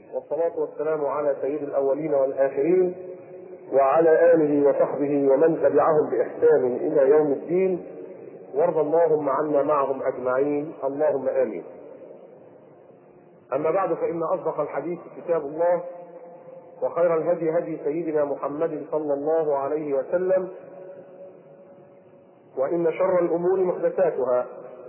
والصلاة والسلام على سيد الأولين والآخرين وعلى آله وصحبه ومن تبعهم بإحسان إلى يوم الدين وارض اللهم عنا معهم أجمعين اللهم آمين أما بعد فإن أصدق الحديث كتاب الله وخير الهدي هدي سيدنا محمد صلى الله عليه وسلم وإن شر الأمور محدثاتها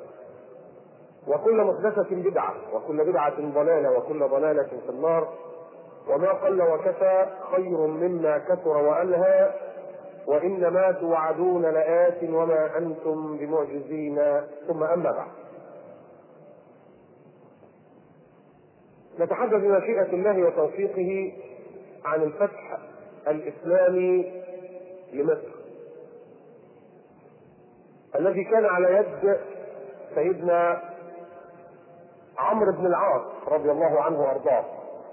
وكل محدثة بدعة وكل بدعة ضلالة وكل ضلالة في النار وما قل وكفى خير مما كثر وألهى وإنما توعدون لآت وما أنتم بمعجزين ثم أما بعد نتحدث بمشيئة الله وتوفيقه عن الفتح الإسلامي لمصر الذي كان على يد سيدنا عمرو بن العاص رضي الله عنه وارضاه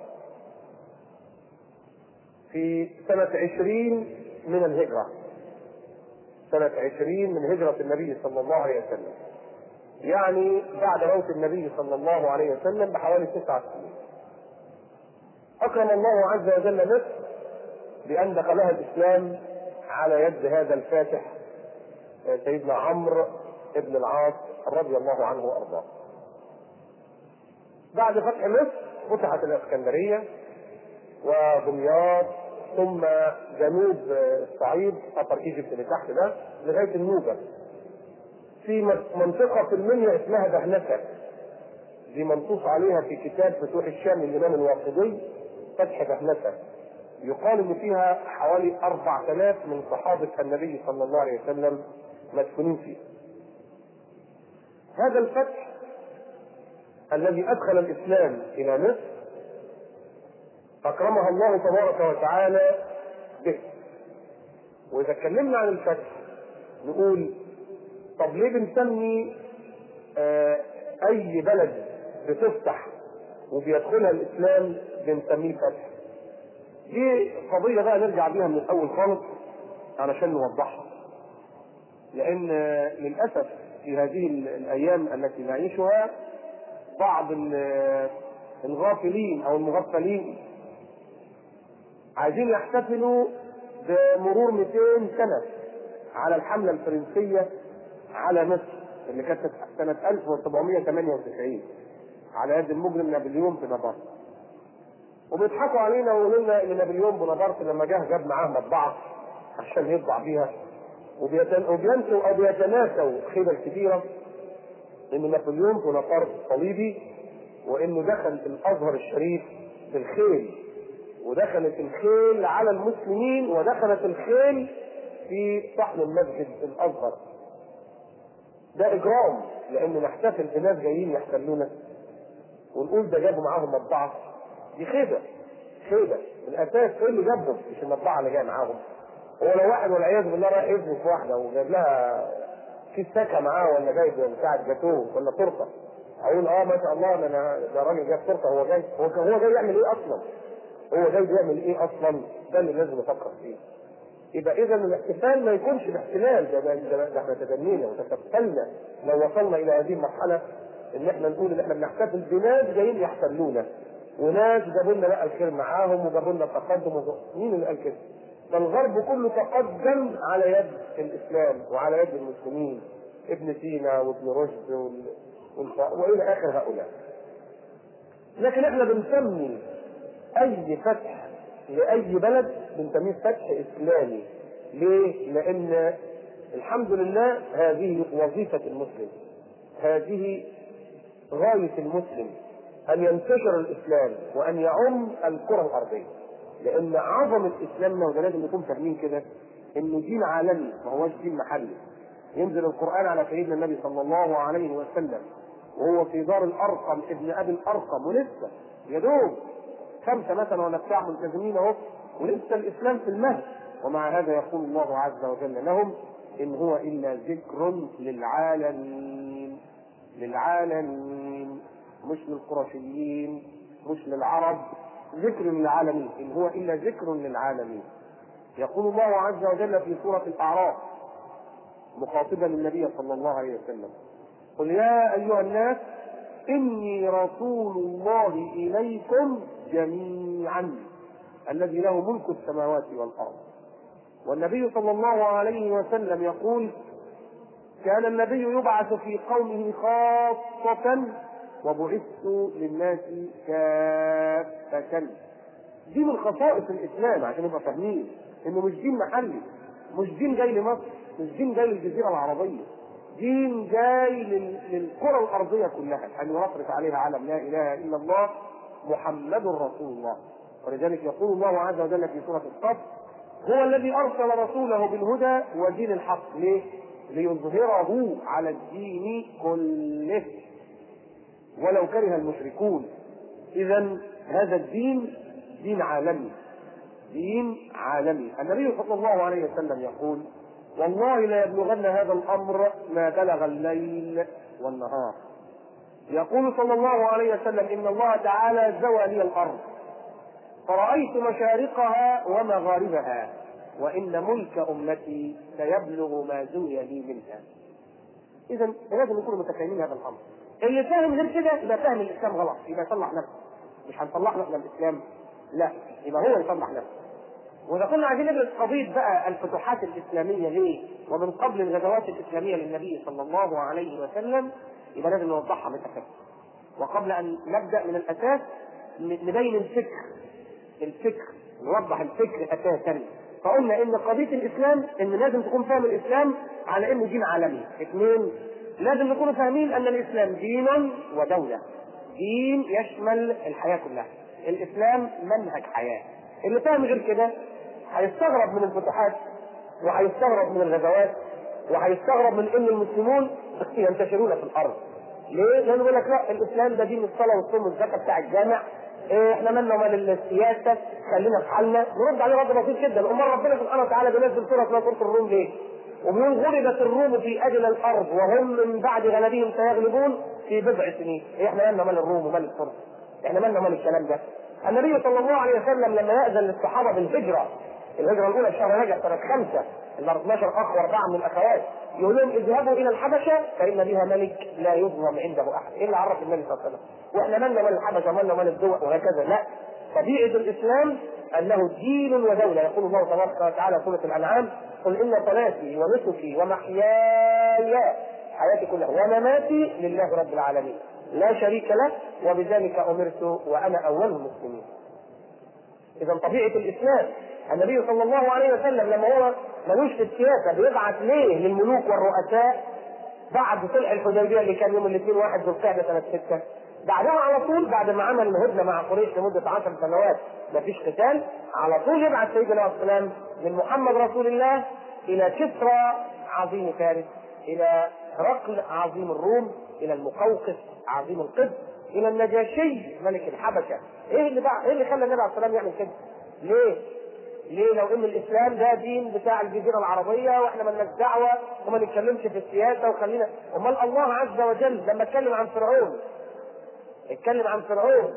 في سنة عشرين من الهجرة سنة عشرين من هجرة النبي صلى الله عليه وسلم يعني بعد موت النبي صلى الله عليه وسلم بحوالي تسعة سنين أكرم الله عز وجل مصر بأن دخلها الإسلام على يد هذا الفاتح سيدنا عمرو بن العاص رضي الله عنه وأرضاه بعد فتح مصر فتحت الاسكندريه ودمياط ثم جنوب الصعيد ابر ايجيبت اللي تحت ده لغايه النوبه في منطقه في المنيا اسمها دهنسه دي منصوص عليها في كتاب فتوح الشام للامام الواقدي فتح دهنسه يقال ان فيها حوالي 4000 من صحابه النبي صلى الله عليه وسلم مسكونين فيه هذا الفتح الذي ادخل الاسلام الى مصر اكرمها الله تبارك وتعالى به واذا اتكلمنا عن الفتح نقول طب ليه بنسمي آه اي بلد بتفتح وبيدخلها الاسلام بنسميه فتح دي قضيه بقى نرجع بيها من الاول خالص علشان نوضحها لان للاسف في هذه الايام التي نعيشها بعض الغافلين او المغفلين عايزين يحتفلوا بمرور 200 سنه على الحمله الفرنسيه على مصر اللي كانت سنه 1798 على يد المجرم نابليون بونابرت وبيضحكوا علينا ويقولوا لنا ان نابليون بونابرت لما جه جاب معاه مطبعه عشان يطبع بيها وبينسوا او بيتناسوا الخيبه الكبيره ان نابليون بونابرت صليبي وانه دخل الازهر الشريف بالخيل ودخلت الخيل على المسلمين ودخلت الخيل في صحن المسجد الازهر ده اجرام لان نحتفل بناس جايين يحتلونا ونقول ده جابوا معاهم مطبعه دي خيبه خيبه الاساس ايه اللي جابهم مش المطبعه اللي جايه معاهم هو لو واحد والعياذ بالله رايح يزني في واحده وجايب لها كيس سكه معاه ولا جايب بتاع جاتوه ولا تورته اقول اه ما شاء الله ده انا ده راجل جايب تورته هو جاي هو هو جاي يعمل ايه اصلا؟ هو جاي يعمل ايه اصلا؟ ده اللي لازم نفكر فيه. يبقى اذا الاحتفال ما يكونش باحتلال ده ده, ده, ده احنا تدنينا وتكفلنا لو وصلنا الى هذه المرحله ان احنا نقول ان احنا بنحتفل بناس جايين يحتلونا وناس جابوا لنا بقى الخير معاهم وجابوا لنا التقدم مين اللي قال كده؟ ده الغرب كله تقدم على يد الاسلام وعلى يد المسلمين ابن سينا وابن رشد وال... والف... والى اخر هؤلاء. لكن احنا بنسمي اي فتح لاي بلد بنسميه فتح اسلامي. ليه؟ لان الحمد لله هذه وظيفه المسلم. هذه غايه المسلم ان ينتشر الاسلام وان يعم الكره الارضيه. لان عظمه اسلامنا وده لازم نكون فاهمين كده انه دين عالمي ما هوش دين محلي ينزل القران على سيدنا النبي صلى الله عليه وسلم وهو في دار الارقم ابن ابي الارقم ولسه يا دوب خمسه مثلا ولا بتاع ملتزمين اهو ولسه الاسلام في المهد ومع هذا يقول الله عز وجل لهم ان هو الا ذكر للعالمين للعالمين مش للقرشيين مش للعرب ذكر للعالمين إن هو إلا ذكر للعالمين يقول الله عز وجل في سورة الأعراف مخاطبا النبي صلى الله عليه وسلم قل يا أيها الناس إني رسول الله إليكم جميعا الذي له ملك السماوات والارض والنبي صلى الله عليه وسلم يقول كان النبي يبعث في قومه خاصة وبعثت للناس كافة دي من خصائص الإسلام عشان نبقى فاهمين إنه مش دين محلي مش دين جاي لمصر مش دين جاي للجزيرة العربية دين جاي لل- للكرة الأرضية كلها أن يرفرف عليها علم لا إله إلا الله محمد رسول الله ولذلك يقول الله عز وجل في سورة الصف هو الذي أرسل رسوله بالهدى ودين الحق ليه؟ ليظهره على الدين كله ولو كره المشركون إذا هذا الدين دين عالمي دين عالمي النبي صلى الله عليه وسلم يقول والله لا يبلغن هذا الأمر ما بلغ الليل والنهار يقول صلى الله عليه وسلم إن الله تعالى زوى لي الأرض فرأيت مشارقها ومغاربها وإن ملك أمتي سيبلغ ما زوي لي منها إذا لازم نكون متفاهمين هذا الأمر اللي فاهم غير كده يبقى فاهم الإسلام غلط يبقى يصلح نفسه مش هنصلح له احنا الإسلام لا يبقى هو يصلح نفسه وإذا كنا عايزين ندرس قضية بقى الفتوحات الإسلامية ليه ومن قبل الغزوات الإسلامية للنبي صلى الله عليه وسلم يبقى لازم نوضحها بالأساس وقبل أن نبدأ من الأساس ن- نبين الفكر الفكر نوضح الفكر أساسا فقلنا إن قضية الإسلام إن لازم تكون فاهم الإسلام على إنه دين عالمي اثنين لازم نكون فاهمين أن الإسلام دين ودولة دين يشمل الحياة كلها الإسلام منهج حياة اللي فاهم غير كده هيستغرب من الفتوحات وهيستغرب من الغزوات وهيستغرب من ان المسلمون ينتشرون في الارض. ليه؟ لانه بيقول لك لا الاسلام ده دين الصلاه والصوم والزكاه بتاع الجامع إيه احنا مالنا ومال السياسه خلينا في حالنا نرد عليه رد بسيط جدا امال ربنا سبحانه وتعالى بينزل سوره اسمها سوره الروم ليه؟ وبيقول غلبت الروم في ادنى الارض وهم من بعد غلبهم سيغلبون في بضع سنين إيه احنا مالنا مال الروم ومال الفرس احنا مالنا مال الكلام ده النبي صلى الله عليه وسلم لما يأذن للصحابة بالهجرة الهجرة الأولى في شهر رجب سنة خمسة ال 12 أخ وأربعة من الأخوات يقول لهم اذهبوا إلى الحبشة فإن بها ملك لا يظلم عنده أحد إيه اللي عرف النبي صلى الله عليه وسلم وإحنا مالنا مال الحبشة مالنا مال الدول وهكذا لا طبيعة الإسلام أنه دين ودولة يقول الله تبارك وتعالى في سورة الأنعام قل إن صلاتي ونسكي ومحياي حياتي كلها ومماتي لله رب العالمين لا شريك له وبذلك امرت وانا اول المسلمين. اذا طبيعه الاسلام النبي صلى الله عليه وسلم لما هو ملوش في السياسه بيبعث ليه للملوك والرؤساء بعد صلح الحديبيه اللي كان يوم الاثنين واحد ذو القعده سنه سته بعدها على طول بعد ما عمل الهدنه مع قريش لمده 10 سنوات ما فيش قتال على طول يبعث سيدنا عليه السلام من محمد رسول الله الى كسرى عظيم فارس الى هرقل عظيم الروم الى المقوقس عظيم القبط الى النجاشي ملك الحبشه ايه اللي بقى ايه اللي خلى النبي عليه الصلاه والسلام يعمل كده؟ ليه؟ ليه لو ان الاسلام ده دين بتاع الجزيره العربيه واحنا مالناش دعوه وما نتكلمش في السياسه وخلينا امال الله عز وجل لما اتكلم عن فرعون اتكلم عن فرعون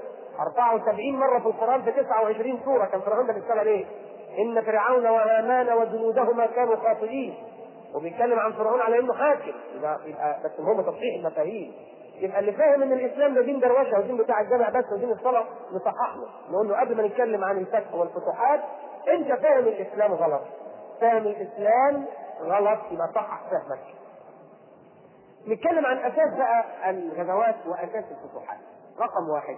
74 مره في القران في 29 سوره كان فرعون ده بيشتغل ايه؟ ان فرعون وهامان وجنودهما كانوا خاطئين وبيتكلم عن فرعون على انه حاكم يبقى يبقى بس المهم تصحيح المفاهيم يبقى اللي فاهم ان الاسلام ده دين دروشه ودين بتاع الجامع بس ودين الصلاه نصحح له نقول له قبل ما نتكلم عن الفتح والفتوحات انت فاهم الاسلام غلط فاهم الاسلام غلط يبقى صحح فهمك نتكلم عن اساس بقى الغزوات واساس الفتوحات رقم واحد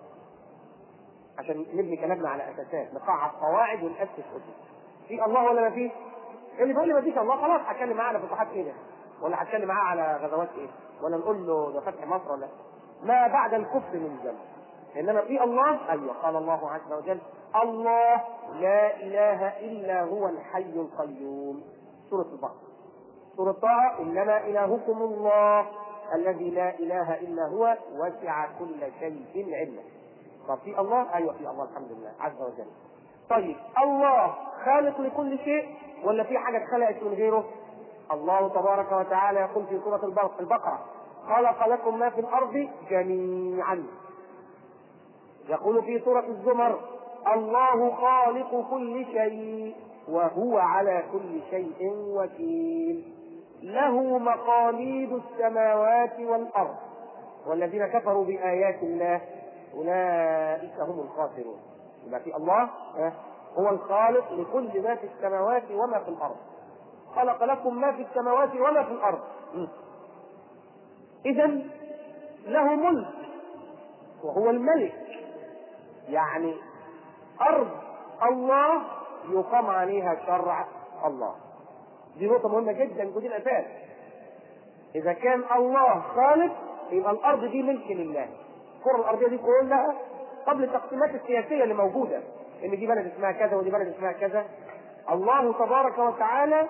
عشان نبني كلامنا على اساسات نقعد قواعد وناسس اسس في الله ولا ما فيش؟ اللي بيقول لي ما فيش الله خلاص هتكلم معاه على فتوحات ايه ده؟ ولا هتكلم معاه على غزوات ايه؟ ولا نقول له ده فتح مصر ولا ما بعد الكفر من ذنب انما في الله ايوه قال الله عز وجل الله لا اله الا هو الحي القيوم سوره البقره سوره طه انما الهكم الله الذي لا اله الا هو وسع كل شيء علما طب في الله ايوه في الله الحمد لله عز وجل طيب الله خالق لكل شيء ولا في حاجه اتخلقت من غيره الله تبارك وتعالى يقول في سوره البقره خلق لكم ما في الارض جميعا يقول في سوره الزمر الله خالق كل شيء وهو على كل شيء وكيل له مقاليد السماوات والارض والذين كفروا بايات الله اولئك هم الخاسرون يبقى في الله هو الخالق لكل ما في السماوات وما في الارض خلق لكم ما في السماوات وما في الارض اذا له ملك وهو الملك يعني ارض الله يقام عليها شرع الله دي نقطة مهمة جدا ودي الأساس إذا كان الله خالق يبقى الأرض دي ملك لله الكرة الأرضية دي كلها قبل التقسيمات السياسية اللي موجودة إن دي بلد اسمها كذا ودي بلد اسمها كذا الله تبارك وتعالى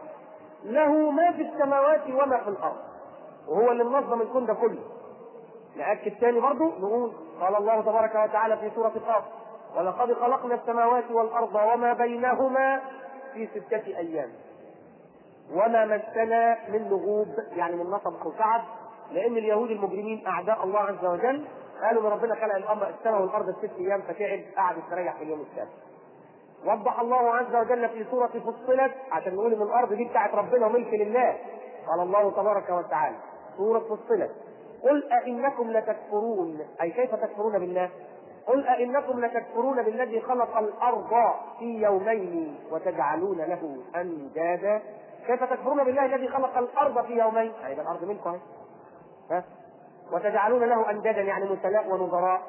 له ما في السماوات وما في الأرض وهو اللي منظم الكون ده كله نأكد تاني برضه نقول قال الله تبارك وتعالى في سورة القاف ولقد خلقنا السماوات والأرض وما بينهما في ستة أيام وما مسنا من لغوب يعني من نصب أو تعب لأن اليهود المجرمين أعداء الله عز وجل قالوا ان ربنا خلق الأمر السماء والأرض في ست أيام فتعب قعد يستريح في اليوم السابع. وضح الله عز وجل في سورة فصلت عشان نقول ان الأرض دي بتاعت ربنا وملك لله. قال الله تبارك وتعالى سورة فصلت قل أئنكم لتكفرون أي كيف تكفرون بالله؟ قل أئنكم لتكفرون بالذي خلق الأرض في يومين وتجعلون له أندادا كيف تكفرون بالله الذي خلق الأرض في يومين؟ أي الأرض منكم ها؟ وتجعلون له أندادا يعني مثلاء ونظراء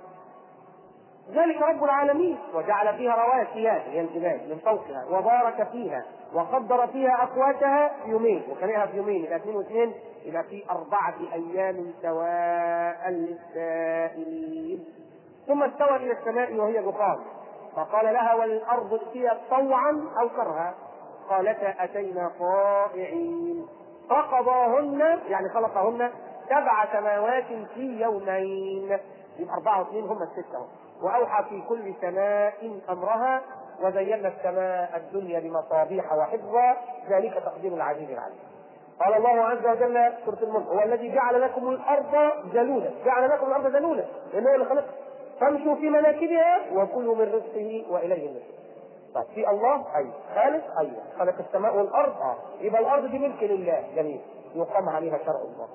ذلك رب العالمين وجعل فيها رواسي هي الجبال من فوقها وبارك فيها وقدر فيها أقواتها في يومين وكانها في يومين إلى اثنين واثنين إلى في أربعة أيام سواء للسائلين ثم استوى إلى السماء وهي دخان فقال لها وللأرض ائتيا طوعا أو كرها قالتا أتينا طائعين فقضاهن يعني خلقهن سبع سماوات في يومين يبقى أربعة واثنين هم الستة وأوحى في كل سماء أمرها وزينا السماء الدنيا بمصابيح وحفظا ذلك تقدير العزيز العليم قال الله عز وجل سورة الملك هو الذي جعل لكم الأرض ذلولا جعل لكم الأرض ذلولا لأنه اللي خلق فامشوا في مناكبها وكلوا من رزقه وإليه النشور طيب في الله أي خالق أيوه خلق السماء والأرض اه يبقى الأرض دي ملك لله جميل يقام عليها شرع الله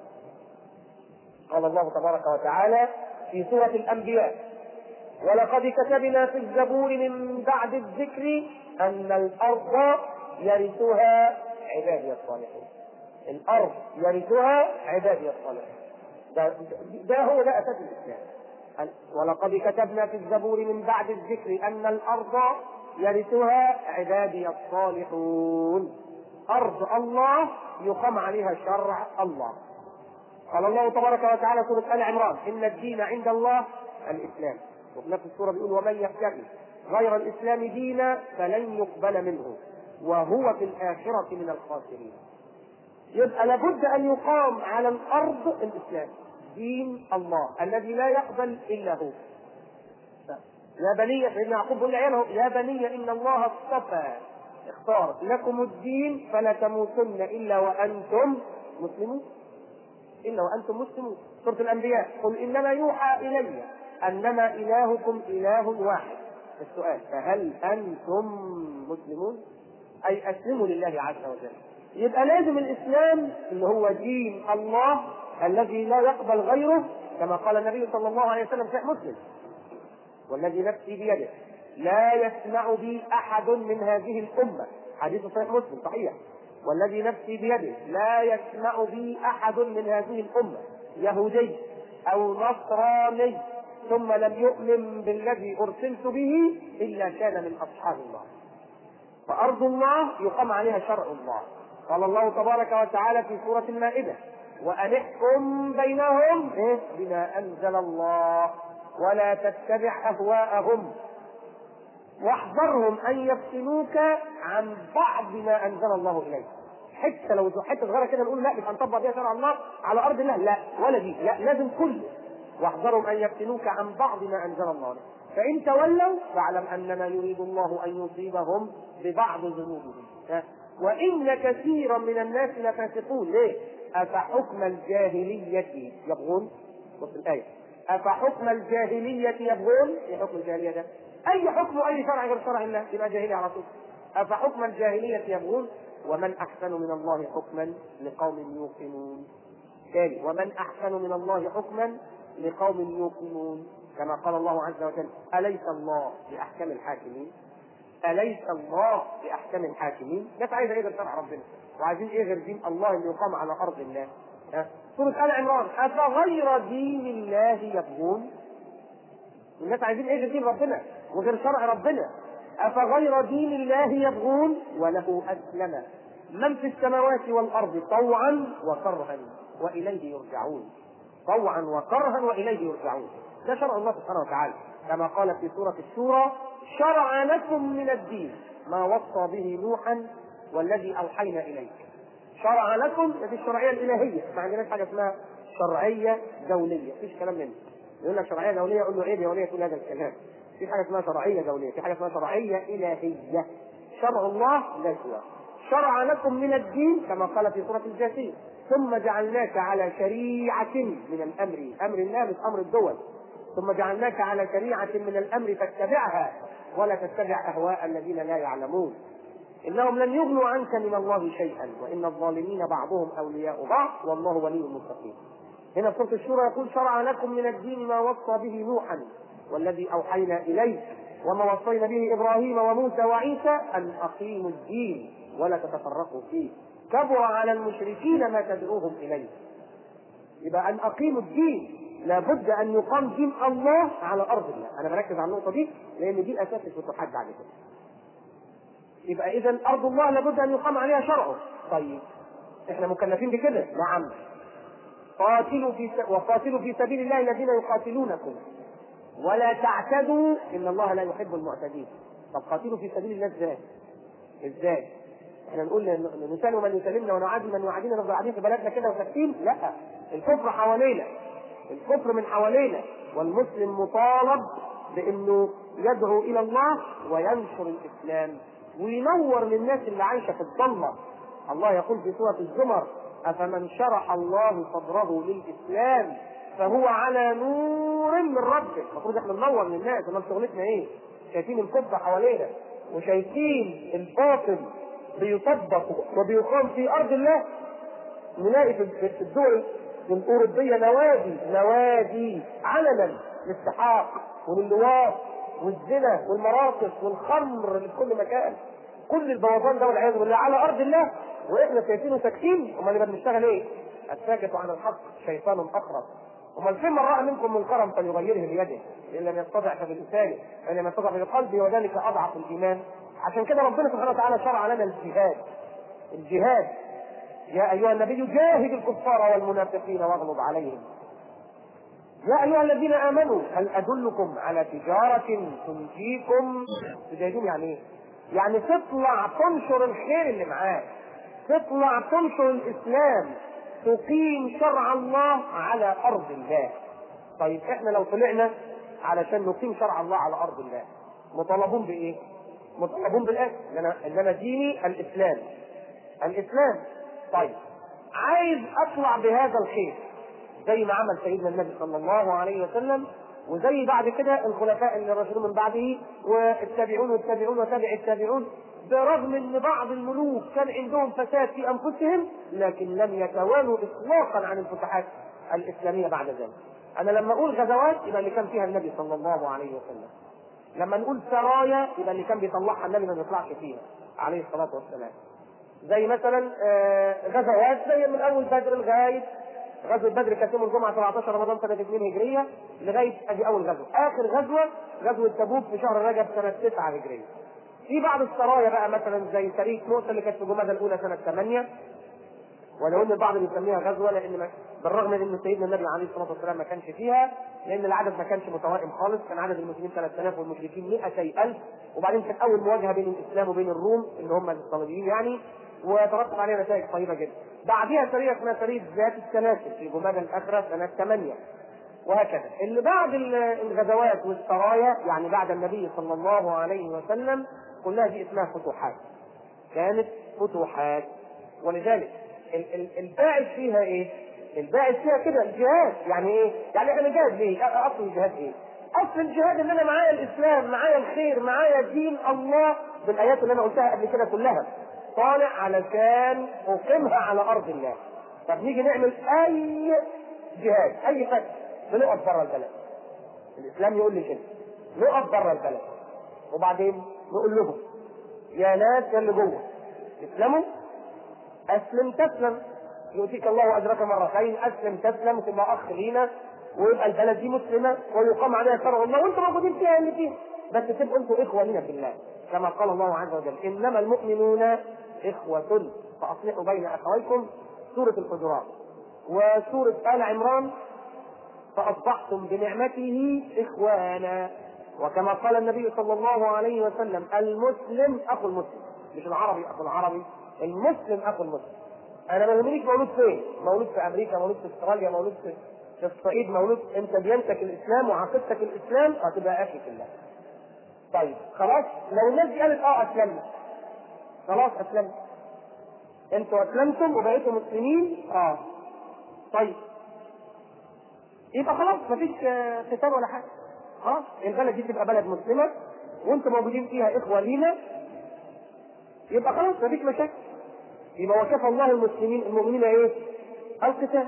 قال الله تبارك وتعالى في سورة الأنبياء ولقد كتبنا في الزبور من بعد الذكر أن الأرض يرثها عبادي الصالحون الأرض يرثها عبادي الصالحون ده, ده هو ده أساس الإسلام ولقد كتبنا في الزبور من بعد الذكر أن الأرض يرثها عبادي الصالحون أرض الله يقام عليها شرع الله قال الله تبارك وتعالى سورة آل عمران إن الدين عند الله الإسلام وفي نفس السورة بيقول ومن يبتغي غير الإسلام دينا فلن يقبل منه وهو في الآخرة من الخاسرين يبقى لابد أن يقام على الأرض الإسلام دين الله الذي لا يقبل إلا هو يا بني سيدنا يعقوب بيقول لعياله يا بني إن الله اصطفى اختار لكم الدين فلا تموتن إلا وأنتم مسلمون إلا وأنتم مسلمون سورة الأنبياء قل إنما يوحى إلي أنما إلهكم إله واحد السؤال فهل أنتم مسلمون أي أسلموا لله عز وجل يبقى لازم الإسلام اللي هو دين الله الذي لا يقبل غيره كما قال النبي صلى الله عليه وسلم في مسلم والذي نفسي بيده لا يسمع بي أحد من هذه الأمة حديث صحيح مسلم صحيح والذي نفسي بيده لا يسمع بي أحد من هذه الأمة يهودي أو نصراني ثم لم يؤمن بالذي أرسلت به إلا كان من أصحاب الله فأرض الله يقام عليها شرع الله قال الله تبارك وتعالى في سورة المائدة وأن احكم بينهم بما أنزل الله ولا تتبع أهواءهم واحذرهم أن يفتنوك عن بعض ما أنزل الله إليك حته لو حته صغيره كده نقول لا يبقى نطبق بيها شرع الله على ارض الله لا ولا دي لا لازم كله واحذرهم ان يفتنوك عن بعض ما انزل الله لك فان تولوا فاعلم انما يريد الله ان يصيبهم ببعض ذنوبهم وان كثيرا من الناس لفاسقون ليه؟ افحكم الجاهليه يبغون بص الايه افحكم الجاهليه يبغون ايه حكم الجاهليه ده؟ اي حكم اي شرع غير شرع الله يبقى جاهليه على طول افحكم الجاهليه يبغون ومن أحسن من الله حكما لقوم يوقنون ثاني ومن أحسن من الله حكما لقوم يوقنون كما قال الله عز وجل أليس الله بأحكم الحاكمين أليس الله بأحكم الحاكمين ناس عايزة إيه غير شرع ربنا وعايزين إيه غير دين الله اللي يقام على أرض الله ها سورة آل عمران أفغير دين الله يبغون الناس عايزين إيه غير دين ربنا وغير شرع ربنا أفغير دين الله يبغون وله أسلم من في السماوات والأرض طوعا وكرها وإليه يرجعون طوعا وكرها وإليه يرجعون ده شرع الله سبحانه وتعالى كما قال في سورة الشورى شرع لكم من الدين ما وصى به نوحا والذي أوحينا إليك شرع لكم دي الشرعية الإلهية ما عندناش حاجة اسمها شرعية دولية مفيش كلام منه يقول لك شرعية دولية يقول له عيب يا وليه تقول هذا الكلام في حاجة اسمها شرعية دولية في حاجة اسمها شرعية إلهية شرع الله لا سواه شرع لكم من الدين كما قال في سورة الجاثية ثم جعلناك على شريعة من الأمر أمر الله مش أمر الدول ثم جعلناك على شريعة من الأمر فاتبعها ولا تتبع أهواء الذين لا يعلمون إنهم لن يغنوا عنك من الله شيئا وإن الظالمين بعضهم أولياء بعض والله ولي المتقين هنا في سورة الشورى يقول شرع لكم من الدين ما وصى به نوحا والذي أوحينا إليه وما وصينا به إبراهيم وموسى وعيسى أن أقيموا الدين ولا تتفرقوا فيه كبر على المشركين ما تدعوهم إليه يبقى أن أقيموا الدين لابد أن يقام دين الله على أرض الله أنا بركز على النقطة دي لأن دي أساس الفتوحات بعد كده يبقى إذا أرض الله لابد أن يقام عليها شرعه طيب إحنا مكلفين بكده نعم قاتلوا في س... وقاتلوا في سبيل الله الذين يقاتلونكم ولا تعتدوا ان الله لا يحب المعتدين طب قاتلوا في سبيل الله ازاي؟ ازاي؟ احنا نقول نسلم من يسلمنا ونعادي من يعادينا نفضل قاعدين في بلدنا كده وساكتين؟ لا الكفر حوالينا الكفر من حوالينا والمسلم مطالب بانه يدعو الى الله وينشر الاسلام وينور للناس اللي عايشه في الضلمه الله يقول في سوره الزمر افمن شرح الله صدره للاسلام فهو على نور من ربه المفروض احنا ننور للناس امال شغلتنا ايه شايفين الكفر حوالينا وشايفين الباطل بيطبق وبيقام في ارض الله نلاقي في الدول الاوروبيه نوادي نوادي علنا للسحاق وللواط والزنا والمراقص والخمر اللي في كل مكان كل البوظان ده والعياذ بالله على ارض الله واحنا شايفينه ساكتين امال يبقى بنشتغل ايه؟ الساكت عن الحق شيطان اخرس امال فين من راى منكم منكرا فليغيره بيده ان لم يستطع فبلسانه وان لم يستطع بقلبه وذلك اضعف الايمان عشان كده ربنا سبحانه وتعالى شرع لنا الجهاد الجهاد يا ايها النبي جاهد الكفار والمنافقين واغلظ عليهم يا ايها الذين امنوا هل ادلكم على تجاره تنجيكم تجاهدون يعني ايه؟ يعني تطلع تنشر الخير اللي معاك تطلع تنشر الاسلام تقيم شرع الله على ارض الله طيب احنا لو طلعنا علشان نقيم شرع الله على ارض الله مطالبون بايه مطالبون بالاكل ان انا ان انا ديني الاسلام الاسلام طيب عايز اطلع بهذا الخير زي ما عمل سيدنا النبي صلى الله عليه وسلم وزي بعد كده الخلفاء اللي رشدوا من بعده والتابعون والتابعون وتابع التابعون برغم ان بعض الملوك كان عندهم فساد في انفسهم لكن لم يتوانوا اطلاقا عن الفتوحات الاسلاميه بعد ذلك. انا لما اقول غزوات يبقى اللي كان فيها النبي صلى الله عليه وسلم. لما نقول سرايا يبقى اللي كان بيطلعها النبي ما بيطلعش فيها عليه الصلاه والسلام. زي مثلا غزوات زي من اول بدر لغايه غزوه بدر كانت يوم الجمعه 17 رمضان سنه 2 هجريه لغايه ادي اول غزوه، اخر غزوه غزوه تبوك في شهر رجب سنه 9 هجريه. في بعض السرايا بقى مثلا زي سريه موسى اللي كانت في جمادى الاولى سنه 8 ولو ان البعض بيسميها غزوه لان بالرغم من ان سيدنا النبي عليه الصلاه والسلام ما كانش فيها لان العدد ما كانش متوائم خالص كان عدد المسلمين 3000 والمشركين 200000 وبعدين كانت اول مواجهه بين الاسلام وبين الروم اللي هم الصليبيين يعني وترتب عليها نتائج طيبه جدا. بعديها سريه اسمها سريه ذات السلاسل في جمادى الاخره سنه 8 وهكذا اللي بعد الغزوات والسرايا يعني بعد النبي صلى الله عليه وسلم كلها دي اسمها فتوحات كانت فتوحات ولذلك الباعث فيها ايه؟ الباعث فيها كده الجهاد يعني ايه؟ يعني احنا نجاهد ليه؟ اصل الجهاد ايه؟ اصل الجهاد ان انا معايا الاسلام معايا الخير معايا دين الله بالايات اللي انا قلتها قبل كده كلها طالع علشان اقيمها على ارض الله طب نيجي نعمل اي جهاد اي فتح بنقف بره البلد الاسلام يقول لي كده نقف بره البلد وبعدين نقول لهم يا ناس يا اللي جوه اسلموا اسلم تسلم يؤتيك الله اجرك مرتين اسلم تسلم تبقى اخ لينا ويبقى البلد دي مسلمه ويقام عليها شرع الله وانتم موجودين فيها اللي فيها بس تبقوا انتم اخوه لنا في الله كما قال الله عز وجل انما المؤمنون اخوه فاصلحوا بين اخويكم سوره الحجرات وسوره ال عمران فاصبحتم بنعمته اخوانا وكما قال النبي صلى الله عليه وسلم المسلم اخو المسلم مش العربي اخو العربي المسلم اخو المسلم انا ما يهمنيش مولود فين مولود في امريكا مولود في استراليا مولود في في الصعيد مولود انت ديانتك الاسلام وعقيدتك الاسلام هتبقى اخي في الله طيب خلاص لو الناس دي قالت اه اسلمنا خلاص اسلمنا انتوا اسلمتم وبقيتوا مسلمين اه طيب يبقى خلاص مفيش آه، قتال ولا حاجه خلاص البلد دي تبقى بلد مسلمه وانتم موجودين فيها اخوه لينا يبقى خلاص مفيش مشاكل يبقى وكفى الله المسلمين المؤمنين ايه؟ القتال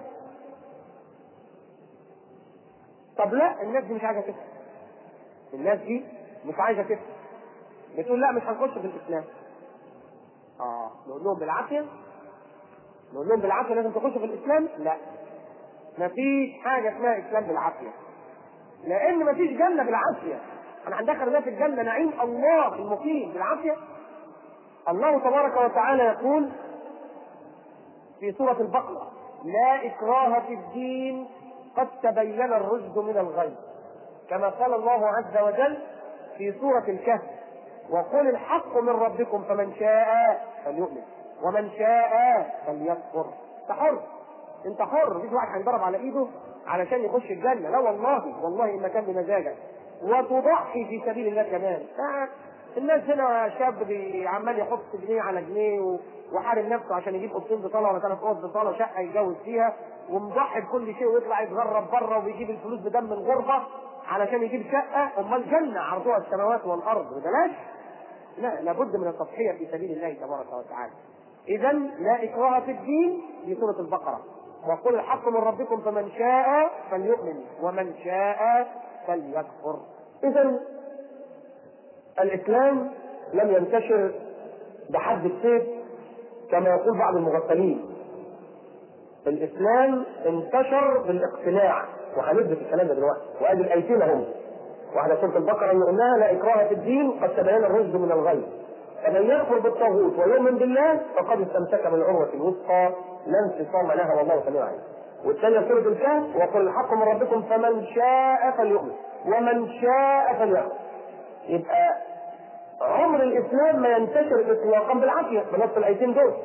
طب لا الناس دي مش عايزه كده الناس دي مش عايزه كده بتقول لا مش هنخش في الاسلام اه نقول لهم بالعافيه نقول لهم بالعافيه لازم تخشوا في الاسلام لا مفيش حاجه اسمها اسلام بالعافيه لان مفيش جنه بالعافيه انا هندخل الناس الجنه نعيم الله المقيم بالعافيه الله تبارك وتعالى يقول في سوره البقره لا اكراه في الدين قد تبين الرشد من الغي كما قال الله عز وجل في سورة الكهف وقل الحق من ربكم فمن شاء فليؤمن ومن شاء فليكفر انت حر انت حر مفيش واحد هيضرب على ايده علشان يخش الجنة لا والله والله ان كان بمزاجك وتضحي في سبيل الله كمان الناس هنا شاب بي- عمال يحط جنيه على جنيه و- وحارم نفسه عشان يجيب اوضتين بطاله ولا ثلاث اوض بطاله شقه يتجوز فيها ومضحي بكل شيء ويطلع يتغرب بره وبيجيب الفلوس بدم الغربه علشان يجيب شقه امال جنه عرضها السماوات والارض ببلاش لا لابد من التضحيه في سبيل الله تبارك وتعالى اذا لا اكراه في الدين في سوره البقره وقل الحق من ربكم فمن شاء فليؤمن ومن شاء فليكفر اذا الاسلام لم ينتشر بحد السيف كما يقول بعض المغفلين الاسلام انتشر بالاقتناع وهندرس الكلام ده دلوقتي وادي الايتين هم واحده سوره البقره اللي قلناها لا اكراه في الدين قد تبين الرشد من الغي فمن يكفر بالطاغوت ويؤمن بالله فقد استمسك بالعروه الوثقى لا انفصام لها والله سميع عليم والثانيه سوره الكهف وقل الحق من ربكم فمن شاء فليؤمن ومن شاء فليكفر يبقى عمر الاسلام ما ينتشر اطلاقا بالعافيه بنص الايتين دول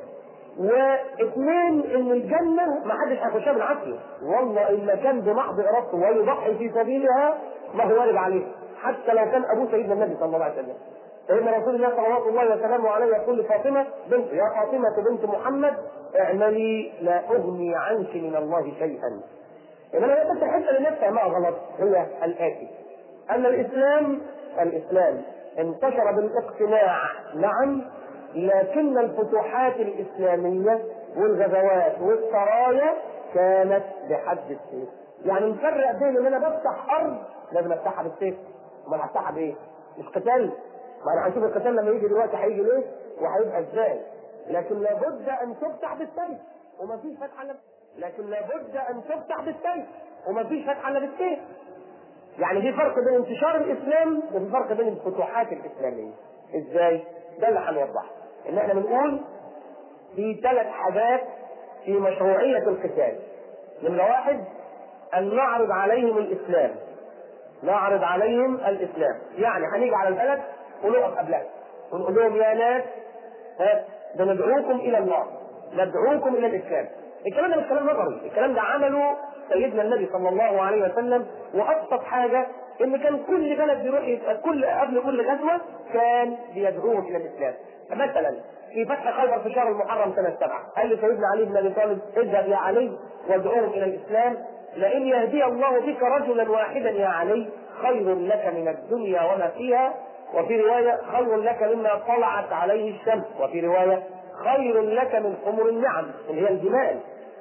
واثنين ان الجنه ما حدش هيخشها بالعافيه والله الا كان بمحض ارادته ويضحي في سبيلها ما هو وارد عليه حتى لو كان ابوه سيدنا النبي صلى الله عليه وسلم سيدنا رسول الله صلوات الله وسلامه عليه يقول لفاطمه بنت يا فاطمه بنت محمد اعملي لا اغني عنك من الله شيئا انما هي بس الحته اللي نفسها ما غلط هي الاتي ان الاسلام الاسلام انتشر بالاقتناع نعم لكن الفتوحات الاسلاميه والغزوات والسرايا كانت بحد السيف يعني نفرق بين ان انا بفتح ارض لازم افتحها بالسيف امال هفتحها بايه؟ مش قتال ما انا هنشوف القتال لما يجي دلوقتي هيجي ليه وهيبقى ازاي لكن لابد ان تفتح بالسيف ومفيش فتح الا لكن لابد ان تفتح بالسيف ومفيش فتح الا بالسيف يعني في فرق بين انتشار الاسلام وفي فرق بين الفتوحات الاسلاميه ازاي ده اللي هنوضحه ان احنا بنقول في ثلاث حاجات في مشروعيه القتال نمره واحد ان نعرض عليهم الاسلام نعرض عليهم الاسلام يعني هنيجي على البلد ونقف قبلها ونقول لهم يا ناس ها بندعوكم الى الله ندعوكم الى الاسلام الكلام ده مش كلام نظري الكلام ده عمله سيدنا النبي صلى الله عليه وسلم وابسط حاجه ان كان كل بلد بيروح يبقى كل قبل كل غزوه كان بيدعوهم الى الاسلام مثلا في فتح خيبر في شهر المحرم سنه سبعه قال لسيدنا علي بن ابي طالب اذهب يا علي وادعوهم الى الاسلام لئن يهدي الله بك رجلا واحدا يا علي خير لك من الدنيا وما فيها وفي رواية خير لك مما طلعت عليه الشمس وفي رواية خير لك من حمر النعم اللي هي الجمال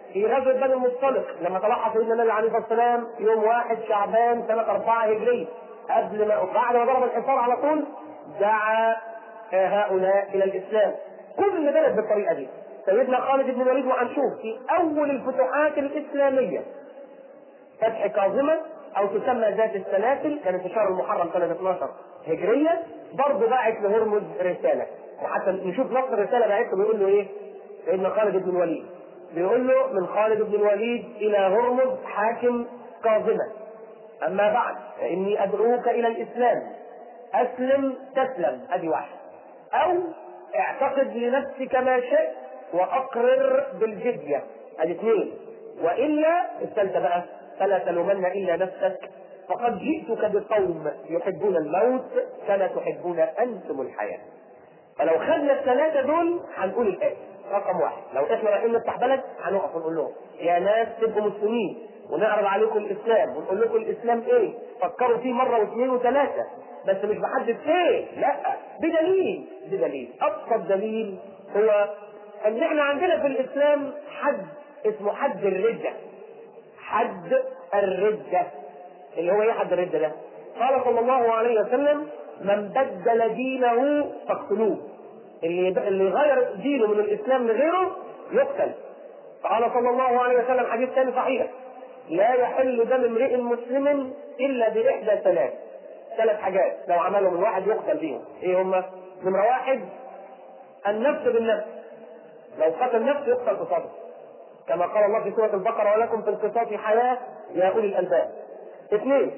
في غزوه بني المصطلق لما تلقى سيدنا النبي عليه الصلاه والسلام يوم واحد شعبان سنه أربعة هجريه قبل ما بعد ما ضرب الحصار على طول دعا هؤلاء الى الاسلام كل بلد بالطريقه دي سيدنا خالد بن الوليد وهنشوف في اول الفتوحات الاسلاميه فتح كاظمه او تسمى ذات السلاسل كانت في شهر المحرم سنه 12 هجريه برضه باعت لهرمز رساله وحتى نشوف نص الرساله بعته بيقول له ايه؟ سيدنا خالد بن الوليد بيقول له من خالد بن الوليد الى هرمز حاكم كاظمه اما بعد فاني ادعوك الى الاسلام اسلم تسلم ادي واحد او اعتقد لنفسك ما شئت واقرر بالجزيه ادي اثنين والا الثالثه بقى فلا تلومن الا نفسك فقد جئتك بقوم يحبون الموت كما تحبون انتم الحياه فلو خدنا الثلاثه دول هنقول الايه رقم واحد لو احنا رايحين نفتح بلد هنقف ونقول لهم يا ناس تبقوا مسلمين ونعرض عليكم الاسلام ونقول لكم الاسلام ايه فكروا فيه مره واثنين وثلاثه بس مش بحدد ايه لا بدليل بدليل ابسط دليل هو ان احنا عندنا في الاسلام حد اسمه حد الرده حد الرده اللي هو ايه حد الرده ده قال صلى الله عليه وسلم من بدل دينه فاقتلوه اللي اللي غير دينه من الاسلام لغيره يقتل قال صلى الله عليه وسلم حديث ثاني صحيح لا يحل دم امرئ مسلم الا باحدى ثلاث ثلاث حاجات لو عملهم الواحد يقتل بيهم ايه هم نمره واحد النفس بالنفس لو قتل نفسه يقتل قصاصه كما قال الله في سوره البقره ولكم في القصاص حياه يا اولي الالباب اثنين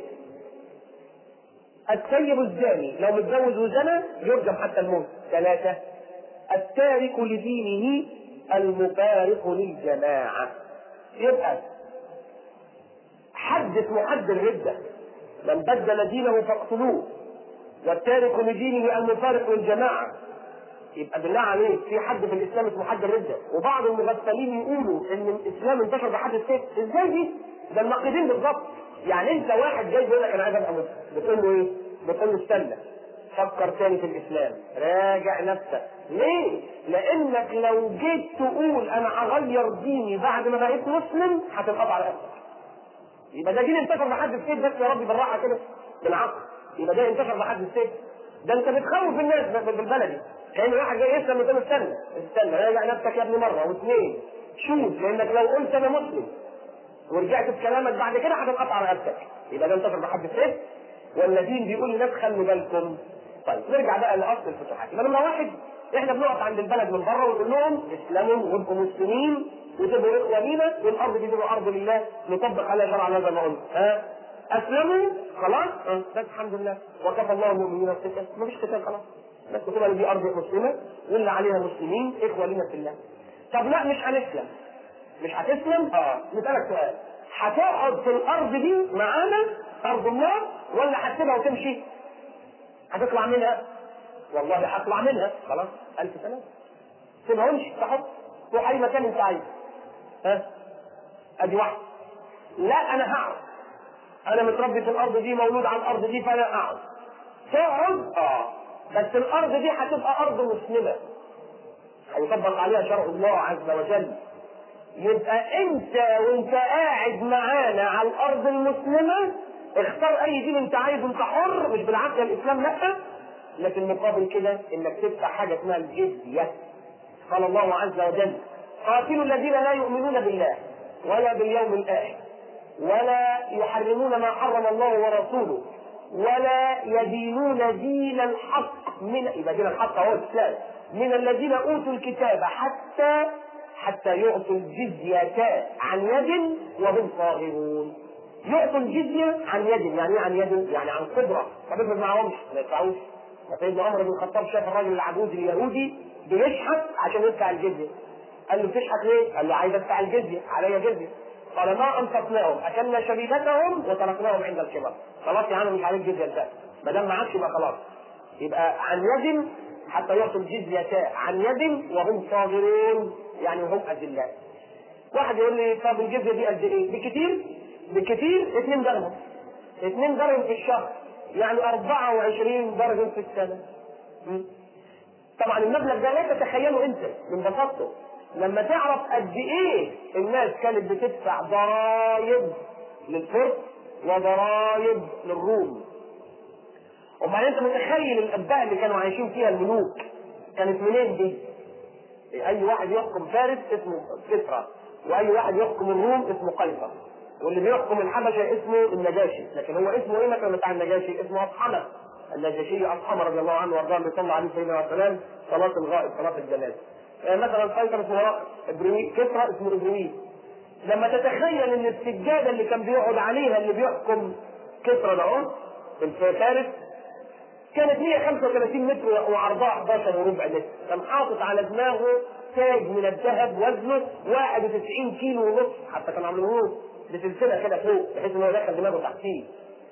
السيب الزاني لو متجوز وزنى يرجم حتى الموت ثلاثة التارك لدينه المفارق للجماعة يبقى حد اسمه حد الردة من بدل دينه فاقتلوه والتارك لدينه المفارق للجماعة يبقى بالله عليك في حد في الاسلام اسمه حد الردة وبعض المغفلين يقولوا ان الاسلام انتشر بحد السيف ازاي دي؟ ده الناقدين بالظبط يعني انت واحد جاي بيقول لك انا عايز ابقى مسلم بتقول له ايه؟ بتقول له استنى فكر تاني في الاسلام راجع نفسك ليه؟ لانك لو جيت تقول انا هغير ديني بعد ما بقيت مسلم هتنقطع على نفسك يبقى ده دين انتشر بحد السيف بس يا رب بالراحه كده بالعقل يبقى ده انتشر بحد السيف ده انت بتخوف الناس بالبلدي كان واحد جاي يسلم قدام استنى استنى راجع نفسك يا ابني مره واثنين شوف لانك لو قلت انا مسلم ورجعت في كلامك بعد كده هتنقطع على نفسك يبقى ده انتشر بحد السيف والذين بيقول للناس خلوا بالكم طيب نرجع بقى لاصل الفتوحات يبقى نمره واحد احنا بنقف عند البلد من بره ونقول لهم اسلموا وابقوا مسلمين وتبقوا اخوه لينا والارض دي تبقى ارض لله نطبق عليها شرع الله زي ما قلنا ها اسلموا خلاص اه بس الحمد لله وكفى الله المؤمنين القتال مفيش قتال خلاص بس تبقى دي ارض مسلمه واللي عليها مسلمين اخوه لينا في الله طب لا مش هنسلم مش هتسلم اه نسالك سؤال هتقعد في الارض دي معانا ارض الله ولا هتسيبها وتمشي؟ هتطلع منها والله هطلع منها خلاص ألف سنة سيبها وامشي تحط روح أي مكان أنت عايزه ها أدي واحد لا أنا هقعد أنا متربي في الأرض دي مولود على الأرض دي فأنا أقعد تقعد اه بس الأرض دي هتبقى أرض مسلمة هيطبق عليها شرع الله عز وجل يبقى انت وانت قاعد معانا على الارض المسلمه اختار اي دين انت عايزه انت حر مش بالعافيه الاسلام لا لكن مقابل كده انك تدفع حاجه اسمها الجزيه قال الله عز وجل قاتلوا الذين لا يؤمنون بالله ولا باليوم الاخر ولا يحرمون ما حرم الله ورسوله ولا يدينون دين الحق من يبقى دين الحق هو الاسلام من الذين اوتوا الكتاب حتى حتى يعطوا الجزية عن يد وهم صاغرون يعطوا الجزية عن يد يعني ايه عن يد؟ يعني عن قدرة طب افرض معهمش ما يدفعوش سيدنا عمر بن الخطاب شاف الراجل العجوز اليهودي بيشحت عشان يدفع الجزية قال له بتشحت ليه؟ قال له عايز ادفع الجزية عليا جزية قال ما انفقناهم اكلنا شبيبتهم وتركناهم عند الكبر خلاص يا عم مش عليك جزية انت ما دام معكش يبقى خلاص يبقى عن يد حتى يعطوا الجزية عن يد وهم صاغرون يعني وهم أذلاء. واحد يقول لي طب الجزية دي قد إيه؟ بكتير بكتير 2 درهم 2 درهم في الشهر يعني 24 درهم في السنة. طبعا المبلغ ده لا تتخيله أنت من بساطته لما تعرف قد ايه الناس كانت بتدفع ضرائب للفرس وضرائب للروم امال انت متخيل الاباء اللي كانوا عايشين فيها الملوك كانت منين دي؟ اي واحد يحكم فارس اسمه كسرى واي واحد يحكم الروم اسمه قيصر واللي بيحكم الحبشه اسمه النجاشي لكن هو اسمه ايه مثلا بتاع النجاشي اسمه اصحمه النجاشي اصحمه رضي الله عنه وارضاه اللي صلى عليه سيدنا وسلم صلاه الغائب صلاه الجنازه مثلا قيصر اسمه ابريمي كسرى اسمه ابريمي لما تتخيل ان السجاده اللي كان بيقعد عليها اللي بيحكم كسرى ده اهو في فارس كانت 135 متر وعرضها 11 وربع متر كان حاطط على دماغه تاج من الذهب وزنه 91 كيلو ونص حتى كانوا عاملينه بسلسله كده فوق بحيث انه يدخل دماغه تحتيه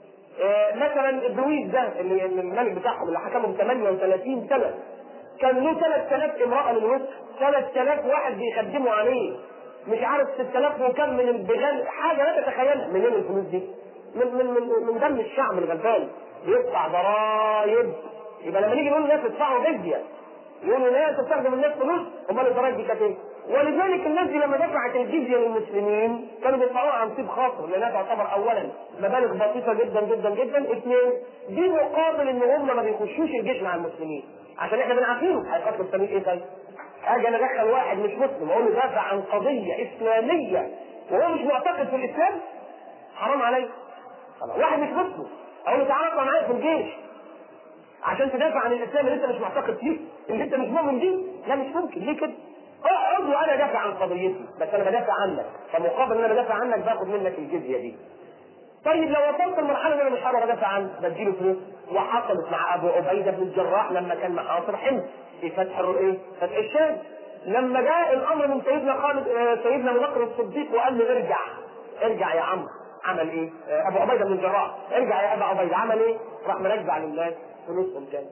آه مثلا الدويس ده اللي الملك بتاعهم اللي حكمهم 38 سنه كان له 3000 امراه للوسط 3000 واحد بيخدموا عليه مش عارف 6000 وكم من البغال حاجه لا تتخيلها منين الفلوس دي؟ من من من, من دم الشعب الغلبان يدفع ضرائب يبقى لما نيجي نقول للناس ادفعوا جزيه يقولوا لا تستخدم الناس فلوس امال الضرائب دي كانت ايه؟ ولذلك الناس دي لما دفعت الجزيه للمسلمين كانوا بيدفعوها عن طيب خاطر لانها تعتبر اولا مبالغ بسيطه جدا جدا جدا اثنين دي مقابل ان هم ما بيخشوش الجيش مع المسلمين عشان احنا بنعافيهم هيقتلوا السبيل ايه طيب؟ اجي انا ادخل واحد مش مسلم اقول له دافع عن قضيه اسلاميه وهو مش معتقد في الاسلام حرام عليك واحد مش مسلم اقول له تعالى اطلع معايا في الجيش عشان تدافع عن الاسلام اللي انت مش معتقد فيه اللي انت مش مؤمن بيه لا مش ممكن ليه كده اقعد وانا دافع عن قضيتي بس انا بدافع عنك فمقابل ان انا بدافع عنك باخد منك الجزيه دي طيب لو وصلت لمرحله ان انا مش هقدر ادافع عنه بديله فلوس وحصلت مع ابو عبيده بن الجراح لما كان محاصر حمص في فتح ايه؟ فتح الشام لما جاء الامر من سيدنا خالد سيدنا ابو بكر الصديق وقال له ارجع ارجع يا عمرو عمل ايه؟ ابو عبيده بن الجراح ارجع يا ابا عبيده عمل ايه؟ راح مرجع للناس فلوسهم تاني.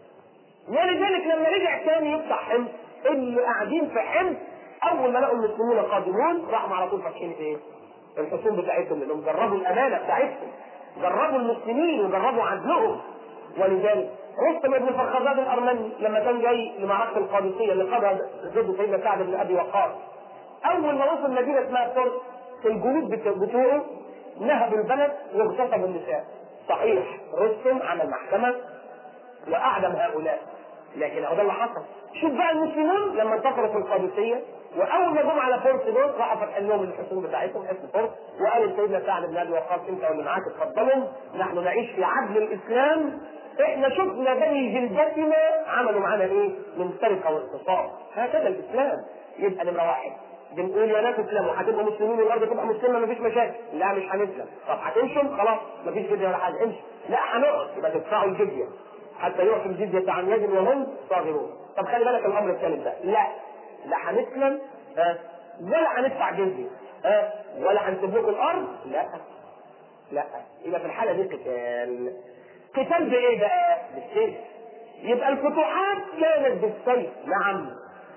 ولذلك لما رجع تاني يفتح حمص اللي قاعدين في حمص اول ما لقوا المسلمون قادمون راحوا على طول فاتحين ايه؟ الحصون بتاعتهم لانهم جربوا الامانه بتاعتهم جربوا المسلمين وجربوا عدلهم ولذلك رستم بن فرخزاد الارمني لما كان جاي لمعركه القادسيه اللي قادها ضد سيدنا سعد بن ابي وقاص اول ما وصل مدينه اسمها فرس الجنود بتوعه نهبوا البلد واغتصبوا النساء صحيح رستم عمل محكمه واعدم هؤلاء لكن هو ده اللي حصل شوف بقى المسلمون لما انتصروا في القادسيه واول ما جم على فرس دول راحوا فاتحين لهم الحصون بتاعتهم حصن فرس وقالوا لسيدنا سعد بن ابي وقاص انت واللي معاك اتفضلوا نحن نعيش في عدل الاسلام احنا شفنا بني جلدتنا عملوا معانا ايه؟ من سرقه واغتصاب هكذا الاسلام يبقى نمره واحد بنقول يا ناس اسلموا هتبقوا مسلمين والارض تبقى مسلمه مفيش مشاكل لا مش هنسلم طب هتمشوا خلاص مفيش جزيه ولا حاجه امشي لا هنقعد يبقى تدفعوا الجزيه حتى يعطوا الجزيه عن يد وهم صاغرون طب خلي بالك الامر الثالث ده لا لا هنسلم ها ولا هندفع جزيه ها ولا هنسيب لكم الارض لا لا يبقى في الحاله دي قتال قتال بايه بقى؟ بالسيف يبقى الفتوحات كانت بالسيف نعم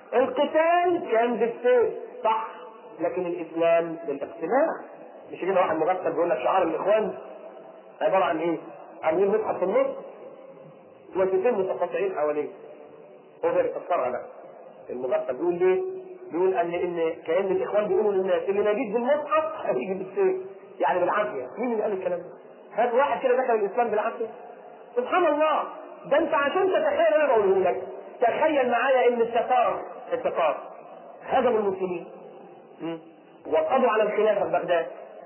القتال كان بالسيف صح لكن الاسلام بالاقتناع مش كده واحد مغفل بيقول لك شعار الاخوان عباره عن ايه؟ عاملين مصحف في النص وسيتين متقاطعين حواليه هو ده بيفسرها بقى المغفل بيقول ليه؟ بيقول ان ان كان الاخوان بيقولوا للناس اللي ما يجيش بالمصحف هيجي بالسيف يعني بالعافيه مين اللي قال الكلام ده؟ هات واحد كده دخل الاسلام بالعافيه سبحان الله ده انت عشان تتخيل انا بقوله لك تخيل معايا ان التتار التتار هزموا المسلمين وقضوا على الخلافه في بغداد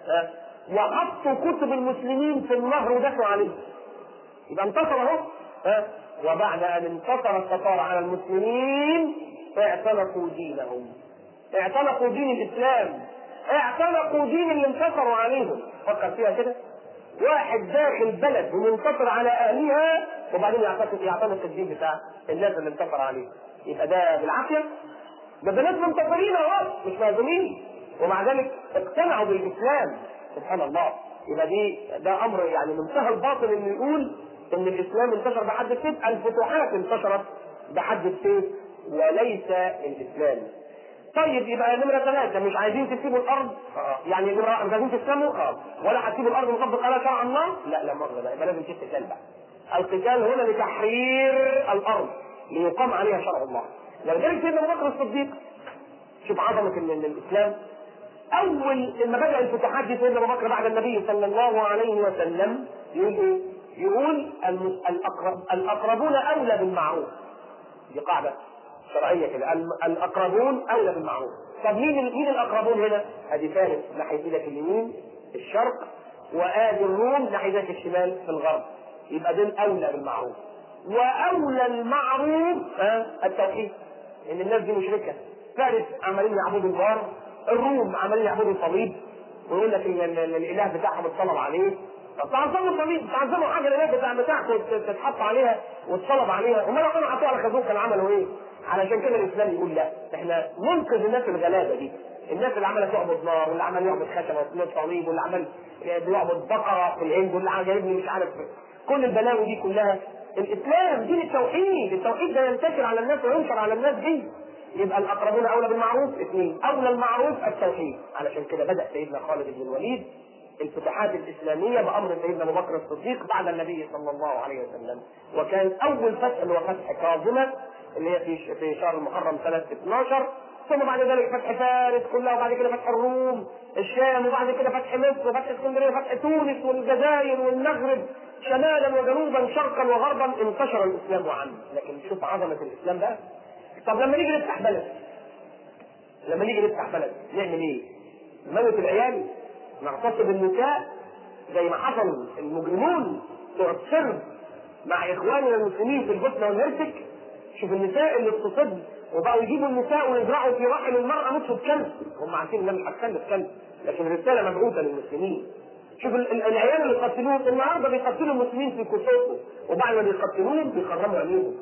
وحطوا كتب المسلمين في النهر ودافعوا عليه يبقى انتصر اهو وبعد ان انتصر التتار على المسلمين اعتنقوا دينهم اعتنقوا دين الاسلام اعتنقوا دين اللي انتصروا عليهم فكر فيها كده واحد داخل بلد ومنتصر على اهلها وبعدين يعتقد يعتنق الدين بتاع الناس اللي انتصر عليه يبقى ده بالعافيه ده ده ناس منتصرين اهو مش مهزومين ومع ذلك اقتنعوا بالاسلام سبحان الله يبقى دي ده امر يعني منتهى الباطل انه يقول ان الاسلام انتشر بحد السيف الفتوحات انتشرت بحد السيف وليس الاسلام طيب يبقى نمرة ثلاثة مش عايزين تسيبوا الأرض آه. يعني نمرة مش عايزين تسلموا اه ولا هتسيبوا الأرض مطبق على شرع الله لا لا مؤاخذة بقى يبقى لازم في قتال بقى القتال هنا لتحرير الأرض ليقام عليها شرع الله لذلك سيدنا أبو بكر الصديق شوف عظمه ال- ال- الاسلام اول لما بدا الفتوحات دي سيدنا ابو بكر بعد النبي صلى الله عليه وسلم يقول ايه؟ يقول الم- الأقرب الاقربون اولى بالمعروف دي قاعده شرعيه كده الم- الاقربون اولى بالمعروف طب مين ال- مين الاقربون هنا؟ ادي فارس ناحيه ايدك اليمين الشرق وادي الروم ناحيه ايدك الشمال في الغرب يبقى دول اولى بالمعروف واولى المعروف ها التوحيد ان الناس دي مشركه فارس عمالين يعبدوا النار الروم عمالين يعبدوا الصليب ويقول لك ان ال- ال- الاله بتاعهم اتصلب عليه طب تعظموا الصليب تعظموا حاجه الاله بتاع بتاعكم تت- تتحط عليها واتصلب عليها امال لو كانوا حطوها على خازوق كانوا عملوا ايه؟ علشان كده الاسلام يقول لا احنا ننقذ الناس الغلابه دي الناس اللي عماله تعبد نار واللي عمال يعبد خشبه وصليب صليب واللي عمال بيعبد بقره في الهند واللي عمال جايبني مش عارف كل البلاوي دي كلها الاسلام دين التوحيد التوحيد ده ينتشر على الناس وينشر على الناس دي يبقى الاقربون اولى بالمعروف اثنين اولى المعروف التوحيد علشان كده بدا سيدنا خالد بن الوليد الفتوحات الاسلاميه بامر سيدنا ابو بكر الصديق بعد النبي صلى الله عليه وسلم وكان اول فتح اللي هو فتح كاظمه اللي هي في في شهر المحرم سنه 12 ثم بعد ذلك فتح فارس كلها وبعد كده فتح الروم الشام وبعد كده فتح مصر وفتح اسكندريه وفتح تونس والجزائر والمغرب شمالا وجنوبا شرقا وغربا انتشر الاسلام وعم لكن شوف عظمه الاسلام بقى طب لما نيجي نفتح بلد لما نيجي نفتح بلد نعمل ايه؟ نموت العيال نغتصب النساء زي ما حصل المجرمون بتوع السرب مع اخواننا المسلمين في البوسنه والهرسك شوف النساء اللي اغتصبن وبقوا يجيبوا النساء ويزرعوا في رحم المراه نطفه كلب هم عارفين انها مش هتخلف كلب لكن الرساله مبعوثه للمسلمين شوف ال- ال- العيال اللي قتلوهم النهارده بيقتلوا المسلمين في كوسوفو وبعد ما بيقتلوهم بيخرموا عينيهم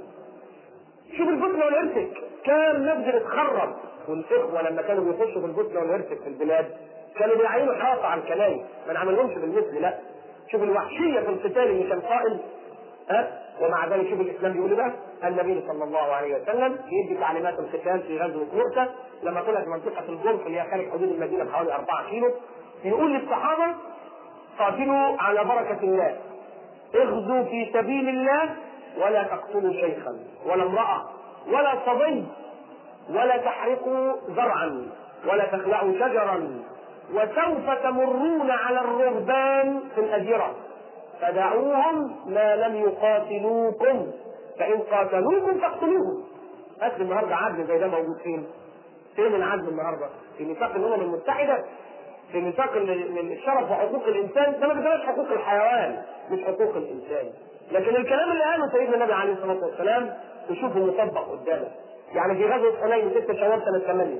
شوف البوسنه والهرسك كان مسجد اتخرب والاخوه لما كانوا بيخشوا في البوسنه والهرسك في البلاد كانوا بيعينوا حراسه على الكنايس ما نعملهمش بالمثل لا شوف الوحشيه في القتال اللي كان قائم ها ومع ذلك شوف الاسلام بيقول إيه بقى النبي صلى الله عليه وسلم يدي تعليمات القتال في غزوه مؤتة لما طلعت منطقه الجرف اللي هي خارج حدود المدينه بحوالي 4 كيلو يقول للصحابه قاتلوا على بركه الله اغزوا في سبيل الله ولا تقتلوا شيخا ولا امرأة ولا صبي ولا تحرقوا زرعا ولا تخلعوا شجرا وسوف تمرون على الرهبان في الأجرة فدعوهم ما لم يقاتلوكم فإن قاتلوكم فاقتلوهم أصل النهارده عدل زي ده موجود فين؟ فين العدل النهارده؟ في ميثاق الأمم المتحدة في ميثاق ال- ال- الشرف وحقوق الانسان ده ما بيدرس حقوق الحيوان مش حقوق الانسان لكن الكلام اللي قاله سيدنا النبي عليه الصلاه والسلام تشوفه مطبق قدامك يعني في غزوه حنين 6 شوال سنه 8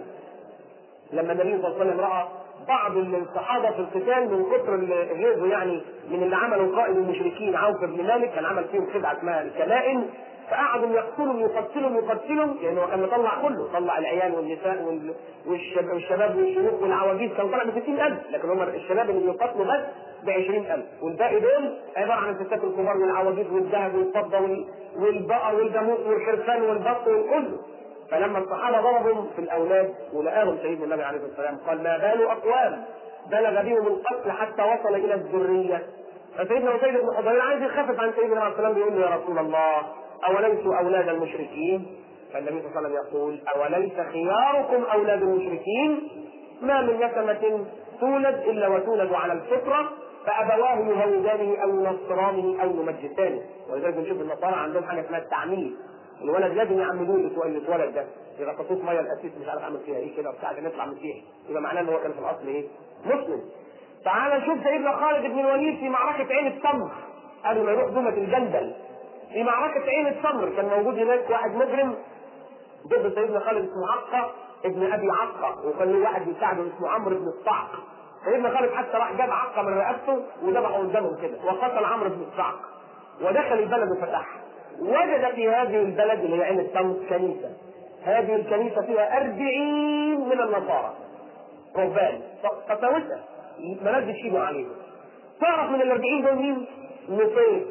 لما النبي صلى الله عليه وسلم راى بعض الصحابه في القتال من كثر الغزو يعني من اللي عمله قائد المشركين عوف بن مالك كان عمل فيهم خدعه اسمها الكمائن فقعدوا يقتلهم يقتلهم يقتلهم لانه كان مطلع كله طلع العيال والنساء وال- والشب- والشباب والشيوخ والعواجيز كان طلع ب 60000 لكن هم الشباب اللي بيقاتلوا بس ب 20000 والباقي دول عباره عن الستات الكبار والعواجيز والذهب والفضه وال- والبقر والجاموس والحرفان والبط والكله فلما الصحابه ضربوا في الاولاد ولقاهم سيدنا النبي عليه الصلاه والسلام قال ما بال اقوام بلغ بهم القتل حتى وصل الى الذريه فسيدنا اسيد بن حضير عايز يخفف عن سيدنا عليه الصلاه والسلام بيقول له يا رسول الله اوليسوا اولاد المشركين فالنبي صلى الله عليه وسلم يقول اوليس خياركم اولاد المشركين ما من نسمه تولد الا وتولد على الفطره فابواه يهودانه او ينصرانه او يمجسانه ولذلك بنشوف النصارى عندهم حاجه اسمها التعميد الولد لازم يعمدوه اللي اتولد ده اذا قصوص ميه الاسيس مش عارف اعمل فيها ايه كده وبتاع عشان يطلع مسيحي يبقى معناه ان هو كان في الاصل ايه؟ مسلم تعال نشوف سيدنا خالد بن الوليد في معركه عين التمر قبل ما يروح دومه الجندل في معركه عين التمر كان موجود هناك واحد مجرم ضد سيدنا خالد اسمه عقه ابن ابي عقه وكان له واحد بيساعده اسمه عمرو بن الصعق سيدنا خالد حتى راح جاب عقه من رقبته وذبحه قدامهم كده وقتل عمرو بن الصعق ودخل البلد وفتحها وجد في هذه البلد اللي هي عين التمر كنيسه هذه الكنيسه فيها أربعين من النصارى رهبان فتاوسه ما نزل شيء عليهم تعرف من الأربعين دول مين؟ نصير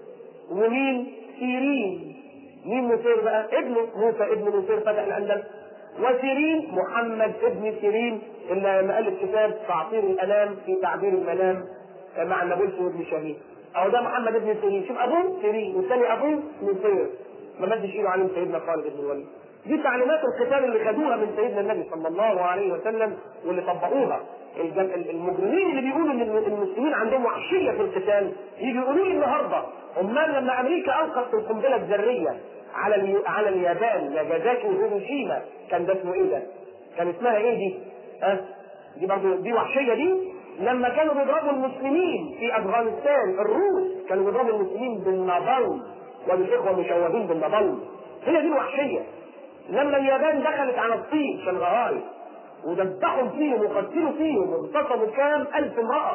ومين؟ سيرين مين نصير بقى؟ ابنه موسى ابن نصير فتح الأندلس وسيرين محمد ابن سيرين اللي مؤلف كتاب تعطير الأنام في تعبير المنام مع النابلسي وابن شهيد أو ده محمد ابن سيرين شوف أبوه سيرين والثاني أبوه نصير ما مدش إيده عليهم سيدنا خالد بن الوليد دي تعليمات القتال اللي خدوها من سيدنا النبي صلى الله عليه وسلم واللي طبقوها الج- المجرمين اللي بيقولوا ان المسلمين عندهم وحشيه في القتال يجي يقولوا لي النهارده امال لما امريكا القت القنبله الذريه على اليو... على اليابان ناجازاكي وهيروشيما كان ده اسمه ايه ده؟ كان اسمها ايه دي؟ ها؟ أه؟ دي برضه دي وحشيه دي لما كانوا بيضربوا المسلمين في افغانستان الروس كانوا بيضربوا المسلمين بالنابلم وبالاخوه المشوهين بالنابلم هي دي الوحشيه لما اليابان دخلت على الصين شنغهاي وذبحوا فيهم وقتلوا فيهم واغتصبوا كام ألف امرأة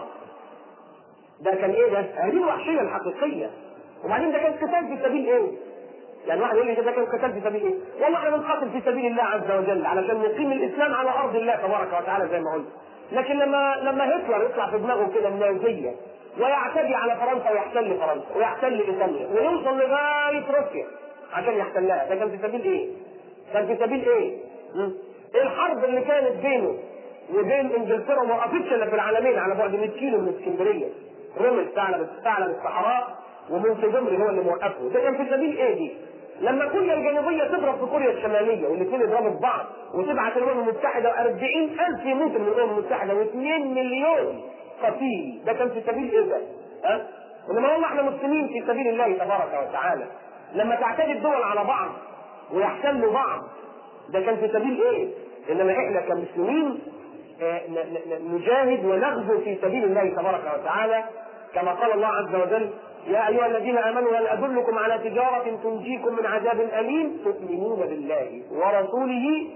ده كان ايه ده؟ هذه الوحشية الحقيقية وبعدين ده كان قتال في سبيل ايه؟ يعني واحد يقول لي ده كان قتال في سبيل ايه؟ والله احنا بنقاتل في سبيل الله عز وجل علشان نقيم الاسلام على ارض الله تبارك وتعالى زي ما قلت لكن لما لما هتلر يطلع في دماغه كده النازيه ويعتدي على فرنسا ويحتل فرنسا ويحتل ايطاليا ويوصل لغايه روسيا عشان يحتلها ده كان في سبيل ايه؟ كان في سبيل ايه؟ م? ايه الحرب اللي كانت بينه وبين انجلترا ما وقفتش الا في العالمين على بعد 100 كيلو من اسكندريه رمل ثعلب ثعلب الصحراء ومنصي جمري هو اللي موقفه ده كان في سبيل ايه دي؟ لما كوريا الجنوبية تضرب في كوريا الشمالية والاثنين يضربوا في بعض وتبعت الأمم المتحدة و40 ألف يموتوا من الأمم المتحدة و2 مليون قتيل ده كان في سبيل إيه ده؟ ها؟ إنما والله إحنا مسلمين في سبيل الله تبارك وتعالى لما تعتدي الدول على بعض ويحتلوا بعض ده كان في سبيل إيه؟ إنما إحنا كمسلمين آه، ن- ن- نجاهد ونغزو في سبيل الله تبارك وتعالى كما قال الله عز وجل يا ايها الذين امنوا هل ادلكم على تجاره تنجيكم من عذاب اليم تؤمنون بالله ورسوله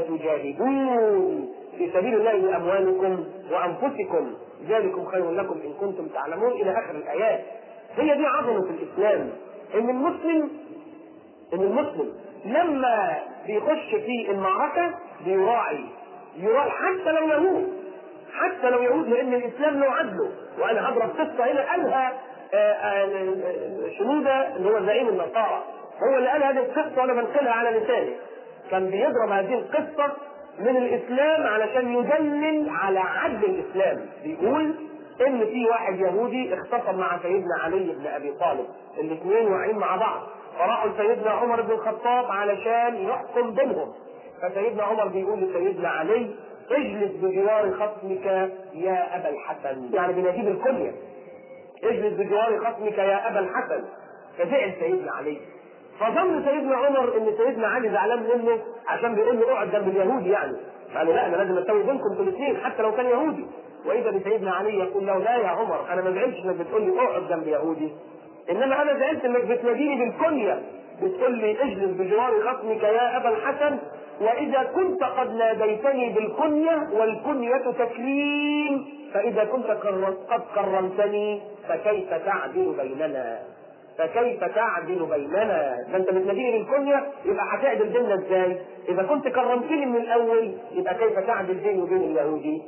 وتجاهدون في سبيل الله باموالكم وانفسكم ذلكم خير لكم ان كنتم تعلمون الى اخر الايات هي دي عظمه الاسلام ان المسلم ان المسلم لما بيخش في المعركه بيراعي يراعي حتى لو يموت حتى لو يعود لان الاسلام له عدله وانا هضرب قصه هنا قالها آه، آه، شنوده اللي هو زعيم النصارى هو اللي قال هذه القصه وانا بنقلها على لساني كان بيضرب هذه القصه من الاسلام علشان يدلل على عدل الاسلام بيقول ان في واحد يهودي اختصم مع سيدنا علي بن ابي طالب الاثنين واقعين مع بعض فراحوا لسيدنا عمر بن الخطاب علشان يحكم بينهم فسيدنا عمر بيقول لسيدنا علي اجلس بجوار خصمك يا ابا الحسن يعني بنجيب الكنيه اجلس بجوار خصمك يا ابا الحسن فزعل سيدنا علي فظن سيدنا عمر ان سيدنا علي زعلان منه عشان بيقول له اقعد جنب اليهودي يعني قال له لا انا لازم اسوي بينكم انتوا الاثنين حتى لو كان يهودي واذا بسيدنا علي يقول له لا يا عمر انا ما زعلتش انك بتقول لي اقعد جنب يهودي انما انا زعلت انك بتناديني بالكنيه بتقول لي اجلس بجوار خصمك يا ابا الحسن واذا كنت قد ناديتني بالكنيه والكنيه تكريم فاذا كنت كر- قد كرمتني فكيف تعدل بيننا فكيف تعدل بيننا؟ ما انت بتناديني بالكنيه يبقى هتعدل بيننا ازاي؟ اذا كنت كرمتني من الاول يبقى كيف تعدل بيني وبين اليهودي؟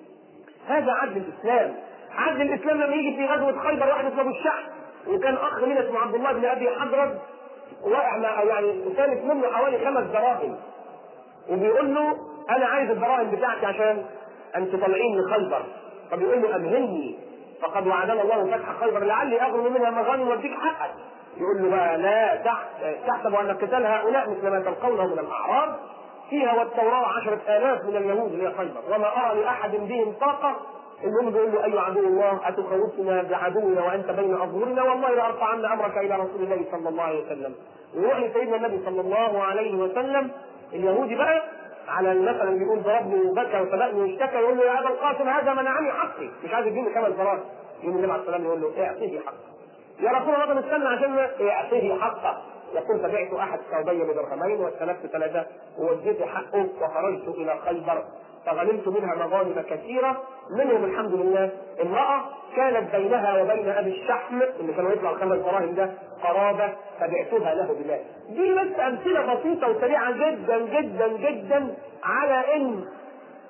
هذا عدل الاسلام عدل الاسلام لما يجي في غزوه خيبر واحد اسمه ابو الشحم وكان اخ من اسمه عبد الله بن ابي حضرب واقع مع يعني كانت منه حوالي خمس دراهم وبيقول له انا عايز الدراهم بتاعتي عشان انت طالعين لخيبر فبيقول له امهلني فقد وعدنا الله فتح خيبر لعلي اغنم منها مغانم واديك حقك يقول له بقى لا تح- تحسب ان قتال هؤلاء مثل ما تلقونه من الاعراب فيها والتوراة عشرة آلاف من اليهود اللي هي خيبر وما أرى لأحد بهم طاقة المهم بيقول له أيها عدو الله أتخوفنا بعدونا وأنت بين أظهرنا والله لأرفعن أمرك إلى رسول الله صلى الله عليه وسلم ويروح لسيدنا النبي صلى الله عليه وسلم اليهودي بقى على المثل اللي بيقول ضربني وبكى وسبقني واشتكى يقول له يا ابا القاسم هذا منعني حقي مش عايز يديني خمس ضرائب يقول النبي عليه السلام يقول له اعطيه حقه يا رسول الله طب استنى عشان اعطيه حقه يقول فبعت احد ثوبي بدرهمين واستلفت ثلاثه ووديت حقه وخرجت الى خيبر فغنمت منها مغانم كثيره منهم الحمد لله امراه كانت بينها وبين ابي الشحم اللي كانوا يطلع الخمس دراهم ده قرابه فبعتها له بالله. دي بس امثله بسيطه وسريعه جدا جدا جدا على ان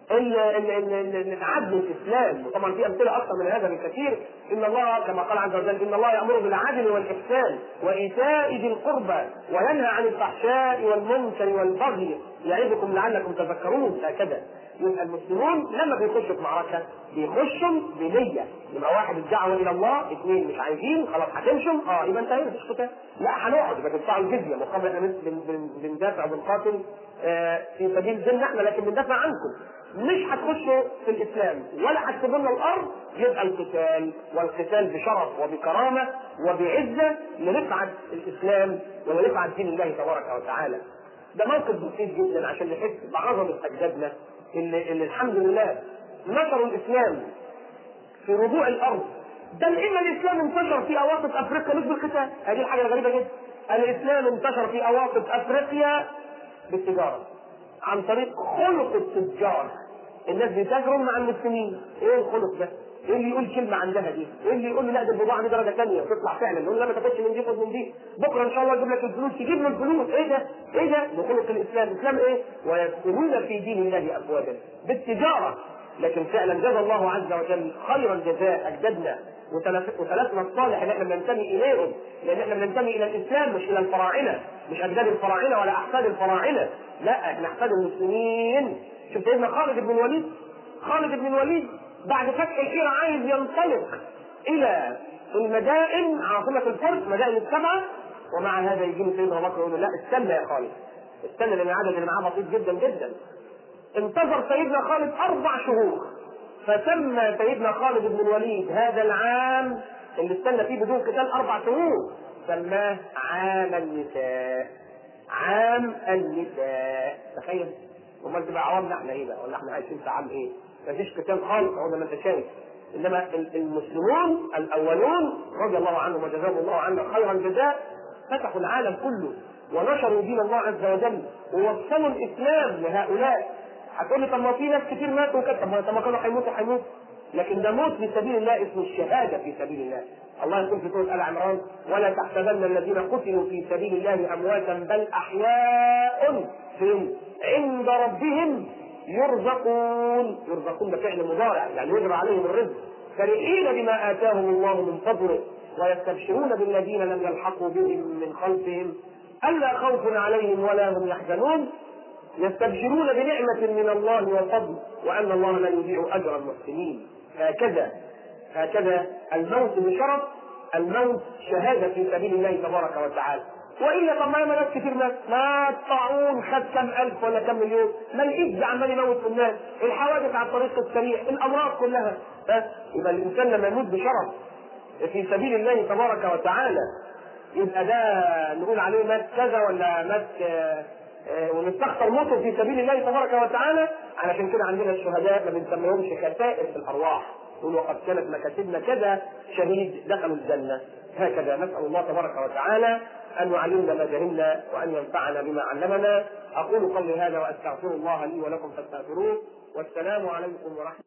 ال- ال- ال- ال- العدل الاسلام وطبعا في امثله اكثر من هذا بكثير ان الله كما قال عز وجل ان الله يامر بالعدل والاحسان وايتاء ذي القربى وينهى عن الفحشاء والمنكر والبغي يعظكم لعلكم تذكرون هكذا يبقى المسلمون لما بيخشوا في معركه بيخشوا بنيه يبقى واحد الدعوه الى الله اثنين مش عايزين خلاص هتمشوا اه يبقى انتهينا مفيش قتال لا هنقعد يبقى تدفعوا الجزيه مقابل احنا بن- بن- بن- بندافع وبنقاتل آه، في سبيل ديننا احنا لكن بندافع عنكم مش هتخشوا في الاسلام ولا هتسيبوا لنا الارض يبقى القتال والقتال بشرف وبكرامه وبعزه لرفعه الاسلام ولرفعه دين الله تبارك وتعالى. ده موقف بسيط جدا عشان نحس بعظمه اجدادنا اللي, اللي الحمد لله نشروا الاسلام في ربوع الارض بل ان الاسلام انتشر في اواسط افريقيا مش بالقتال هذه الحاجه الغريبه جدا الاسلام انتشر في اواسط افريقيا بالتجاره عن طريق خلق التجار الناس بيتاجروا مع المسلمين ايه الخلق ده؟ ايه اللي يقول كلمه عندها دي؟ ايه اللي يقول له لا ده البضاعه دي درجه ثانيه تطلع فعلا يقول له لا ما تاخدش من دي خد من دي بكره ان شاء الله اجيب لك الفلوس تجيب له الفلوس ايه ده؟ ايه ده؟ ده خلق الاسلام الاسلام ايه؟ ويدخلون في دين الله افواجا بالتجاره لكن فعلا جزا الله عز وجل خير الجزاء اجدادنا وتلف- وسلفنا الصالح اللي احنا بننتمي اليهم لان احنا بننتمي الى الاسلام مش الى الفراعنه مش اجداد الفراعنه ولا احفاد الفراعنه لا احنا احفاد المسلمين شوف سيدنا خالد بن الوليد خالد بن الوليد بعد فتح الحيره عايز ينطلق الى المدائن عاصمه الفرس مدائن السبعه ومع هذا يجي له سيدنا ابو بكر يقول له لا استنى يا خالد استنى لان العدد اللي معاه بسيط جدا جدا انتظر سيدنا خالد اربع شهور فسمى سيدنا خالد بن الوليد هذا العام اللي استنى فيه بدون قتال اربع شهور سماه عام النساء عام النساء تخيل امال تبقى عوامنا احنا ايه بقى ولا احنا عايشين في عام ايه؟ مفيش قتال خالص اهو زي ما انت شايف انما ال- المسلمون الاولون رضي الله عنهم وجزاهم الله عنا خير الجزاء فتحوا العالم كله ونشروا دين الله عز وجل ووصلوا الاسلام لهؤلاء هتقول لي طب ما في ناس كتير ماتوا وكده طب ما طب ما كانوا هيموتوا هيموتوا لكن ده موت في سبيل الله اسمه الشهاده في سبيل الله الله يقول في سوره ال عمران ولا تحسبن الذين قتلوا في سبيل الله امواتا بل احياء في عند ربهم يرزقون يرزقون ده فعل مضارع يعني يجرى عليهم الرزق فرحين بما اتاهم الله من فضله ويستبشرون بالذين لم يلحقوا بهم من خلفهم الا خوف عليهم ولا هم يحزنون يستبشرون بنعمة من الله وفضل وأن الله لا يضيع أجر المحسنين هكذا هكذا الموت بشرف الموت شهادة في سبيل الله تبارك وتعالى وإلا طب ما ياما ناس كتير مات ما الطاعون خد كم ألف ولا كم مليون ما الإيدز عمال يموت في الناس الحوادث على الطريق السريع الأمراض كلها ها يبقى الإنسان لما يموت بشرف في سبيل الله تبارك وتعالى يبقى ده نقول عليه مات كذا ولا مات آه، آه، ونستخسر موته في سبيل الله تبارك وتعالى علشان كده عندنا الشهداء ما بنسميهمش كتائب في الارواح يقول وقد كانت مكاتبنا كذا شهيد دخلوا الجنه هكذا نسال الله تبارك وتعالى ان يعلمنا ما جهلنا وان ينفعنا بما علمنا اقول قولي هذا واستغفر الله لي ولكم فاستغفروه والسلام عليكم ورحمه